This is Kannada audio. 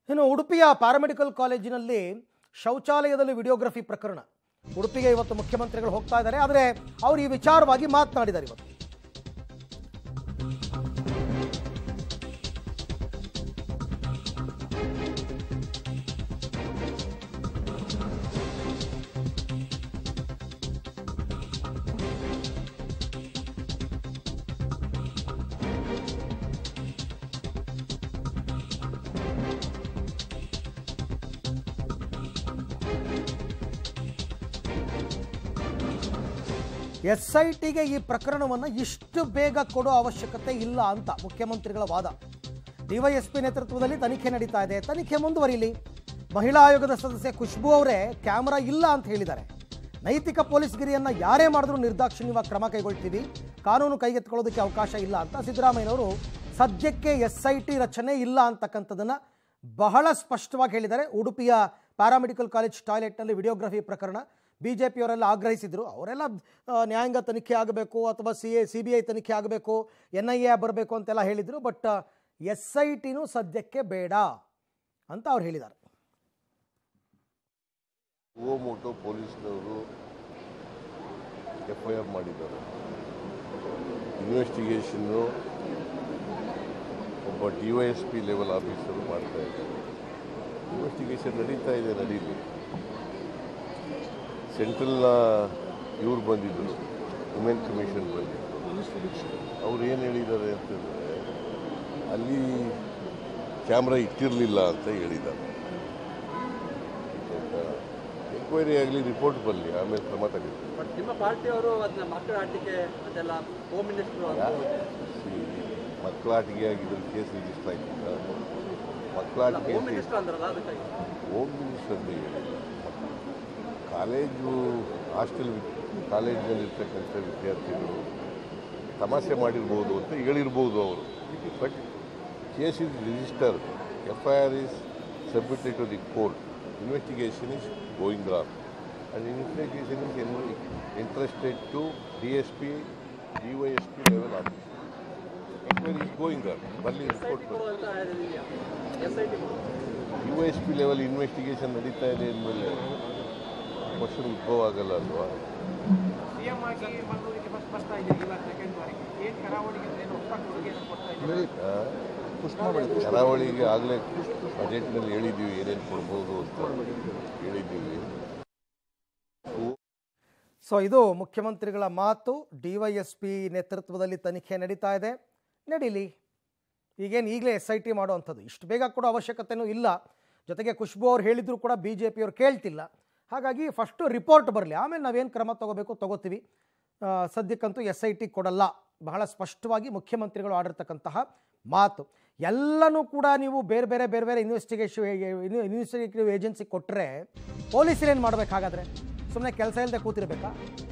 ಇನ್ನು ಉಡುಪಿಯ ಪ್ಯಾರಾಮೆಡಿಕಲ್ ಕಾಲೇಜಿನಲ್ಲಿ ಶೌಚಾಲಯದಲ್ಲಿ ವಿಡಿಯೋಗ್ರಫಿ ಪ್ರಕರಣ ಉಡುಪಿಗೆ ಇವತ್ತು ಮುಖ್ಯಮಂತ್ರಿಗಳು ಹೋಗ್ತಾ ಇದ್ದಾರೆ ಆದರೆ ಅವರು ಈ ವಿಚಾರವಾಗಿ ಮಾತನಾಡಿದ್ದಾರೆ ಇವತ್ತು ಎಸ್ ಐ ಟಿಗೆ ಈ ಪ್ರಕರಣವನ್ನು ಇಷ್ಟು ಬೇಗ ಕೊಡೋ ಅವಶ್ಯಕತೆ ಇಲ್ಲ ಅಂತ ಮುಖ್ಯಮಂತ್ರಿಗಳ ವಾದ ಡಿವೈಎಸ್ಪಿ ನೇತೃತ್ವದಲ್ಲಿ ತನಿಖೆ ನಡೀತಾ ಇದೆ ತನಿಖೆ ಮುಂದುವರಿಲಿ ಮಹಿಳಾ ಆಯೋಗದ ಸದಸ್ಯೆ ಖುಷ್ಬು ಅವರೇ ಕ್ಯಾಮರಾ ಇಲ್ಲ ಅಂತ ಹೇಳಿದ್ದಾರೆ ನೈತಿಕ ಪೊಲೀಸ್ಗಿರಿಯನ್ನು ಯಾರೇ ಮಾಡಿದ್ರೂ ನಿರ್ದಾಕ್ಷಿಣ್ಯವಾಗಿ ಕ್ರಮ ಕೈಗೊಳ್ತೀವಿ ಕಾನೂನು ಕೈಗೆತ್ತಿಕೊಳ್ಳೋದಕ್ಕೆ ಅವಕಾಶ ಇಲ್ಲ ಅಂತ ಸಿದ್ದರಾಮಯ್ಯನವರು ಸದ್ಯಕ್ಕೆ ಎಸ್ ಐ ಟಿ ರಚನೆ ಇಲ್ಲ ಅಂತಕ್ಕಂಥದ್ದನ್ನು ಬಹಳ ಸ್ಪಷ್ಟವಾಗಿ ಹೇಳಿದ್ದಾರೆ ಉಡುಪಿಯ ಪ್ಯಾರಾಮೆಡಿಕಲ್ ಕಾಲೇಜ್ ಟಾಯ್ಲೆಟ್ನಲ್ಲಿ ವಿಡಿಯೋಗ್ರಫಿ ಪ್ರಕರಣ ಬಿ ಜೆ ಪಿಯವರೆಲ್ಲ ಆಗ್ರಹಿಸಿದರು ಅವರೆಲ್ಲ ಆ, ನ್ಯಾಯಾಂಗ ತನಿಖೆ ಆಗಬೇಕು ಅಥವಾ C A C B I ತನಿಖೆ ಆಗಬೇಕು ಎನ್ ಐ ಎ ಬರಬೇಕು ಅಂತೆಲ್ಲ ಹೇಳಿದರು ಬಟ್ ಎಸ್ ಐ ಟಿನೂ ಸದ್ಯಕ್ಕೆ ಬೇಡ ಅಂತ ಅವ್ರು ಹೇಳಿದ್ದಾರೆ ಓಮೋಟೋ ಪೊಲೀಸ್ನವರು ಎಫ್ ಐ ಆರ್ ಮಾಡಿದ್ದಾರೆ ಇನ್ವೆಸ್ಟಿಗೇಷನ್ನು ಒಬ್ಬ D Y S P level officer ಮಾಡ್ತಾ ಇದ್ದಾರೆ ಇನ್ವೆಸ್ಟಿಗೇಷನ್ ನಡೀತಾ ಇದೆ ನಡೀಲಿ ಸೆಂಟ್ರಲ್ನ ಇವ್ರು ಬಂದಿದ್ದರು ವುಮೆನ್ ಕಮಿಷನ್ ಬಂದಿದ್ದರು ಅವ್ರು ಏನು ಹೇಳಿದ್ದಾರೆ ಅಂತಂದರೆ ಅಲ್ಲಿ ಕ್ಯಾಮ್ರಾ ಇಟ್ಟಿರಲಿಲ್ಲ ಅಂತ ಹೇಳಿದ್ದಾರೆ ಎಂಕ್ವೈರಿ ಆಗಲಿ ರಿಪೋರ್ಟ್ ಬರಲಿ ಆಮೇಲೆ ಕ್ರಮ ತಗೊಳ್ತೀವಿ ಬಟ್ ನಿಮ್ಮ ಪಾರ್ಟಿಯವರು ಅದನ್ನ ಮಕ್ಕಳ ಆಟಿಕೆ ಅದೆಲ್ಲ ಹೋಮ್ ಮಿನಿಸ್ಟರ್ ಮಕ್ಕಳಾಟಿಗೆ ಆಗಿದ್ರೆ ಕೇಸ್ ರಿಜಿಸ್ಟರ್ ಆಯ್ತು ಮಕ್ಕಳಾಟಿಕೆ ಹೋಮ್ ಮಿನಿಸ್ಟರ್ ಅಂದ್ರಲ್ಲ ಅದಕ್ಕಾಗಿ ಹೋಮ್ ಮಿನಿಸ್ಟರ್ ಹೇಳಿಲ್ಲ ಕಾಲೇಜು ಹಾಸ್ಟೆಲ್ ಕಾಲೇಜಿನಲ್ಲಿರ್ತಕ್ಕಂಥ ವಿದ್ಯಾರ್ಥಿಗಳು ತಮಾಷೆ ಮಾಡಿರ್ಬೋದು ಅಂತ ಹೇಳಿರ್ಬೋದು ಅವರು but case is register F I R is submitted to the court investigation is going on and investigation is interested to D S P D Y S P level office enquiry is going on ಬರಲಿ ರಿಪೋರ್ಟ್ ಬರಲಿ ಅಂತ ಇದೆಯಾ S I T U S P level investigation ನಡೀತಾ ಇದೆ ಅಂದಮೇಲೆ ಕ್ವಶನ್ ಉದ್ಭವ ಆಗಲ್ಲ ಅಲ್ವಾ ಸಿಎಂ ಆಗಿ ಮಂಗಳೂರಿಗೆ ಬಸ್ ಬರ್ತಾ ಇದೆ ಇವತ್ತು ಸೆಕೆಂಡ್ ಬಾರಿಗೆ ಏನು ಕರಾವಳಿಗೆ ಏನು ಹೊಸ ಕೊಡುಗೆಯನ್ನು ಕೊಡ್ತಾ ಇದೆ ಆ, ಕರಾವಳಿಗೆ ಆಗಲೇ ಬಜೆಟ್ನಲ್ಲಿ ಹೇಳಿದ್ದೀವಿ ಏನೇನು ಕೊಡ್ಬೋದು ಅಂತ ಹೇಳಿದ್ದೀವಿ ಸೊ ಇದು ಮುಖ್ಯಮಂತ್ರಿಗಳ ಮಾತು ಡಿ ವೈ ಎಸ್ ಪಿ ನೇತೃತ್ವದಲ್ಲಿ ತನಿಖೆ ನಡೀತಾ ಇದೆ ನಡೀಲಿ ಈಗೇನು ಈಗಲೇ ಎಸ್ ಐ ಟಿ ಮಾಡುವಂಥದ್ದು ಇಷ್ಟು ಬೇಗ ಕೂಡ ಅವಶ್ಯಕತೆಯೂ ಇಲ್ಲ ಜೊತೆಗೆ ಖುಷ್ಬು ಅವ್ರು ಹೇಳಿದ್ರು ಕೂಡ ಬಿ ಜೆ ಪಿಯವ್ರು ಕೇಳ್ತಿಲ್ಲ ಹಾಗಾಗಿ ಫಸ್ಟು ರಿಪೋರ್ಟ್ ಬರಲಿ ಆಮೇಲೆ ನಾವೇನು ಕ್ರಮ ತಗೋಬೇಕು ತಗೋತೀವಿ ಆ, ಸದ್ಯಕ್ಕಂತೂ ಎಸ್ ಐ ಟಿ ಕೊಡಲ್ಲ ಬಹಳ ಸ್ಪಷ್ಟವಾಗಿ ಮುಖ್ಯಮಂತ್ರಿಗಳು ಆಡಿರ್ತಕ್ಕಂತಹ ಮಾತು ಎಲ್ಲನೂ ಕೂಡ ನೀವು ಬೇರೆ ಬೇರೆ ಬೇರೆ ಬೇರೆ ಇನ್ವೆಸ್ಟಿಗೇಷನ್ ಇನ್ವೆಸ್ಟಿಗೇಟಿವ್ ಏಜೆನ್ಸಿ ಕೊಟ್ಟರೆ ಪೊಲೀಸರೇನು ಮಾಡಬೇಕಾಗಾದ್ರೆ ಸುಮ್ಮನೆ ಕೆಲಸ ಇಲ್ಲದೆ ಕೂತಿರ್ಬೇಕಾ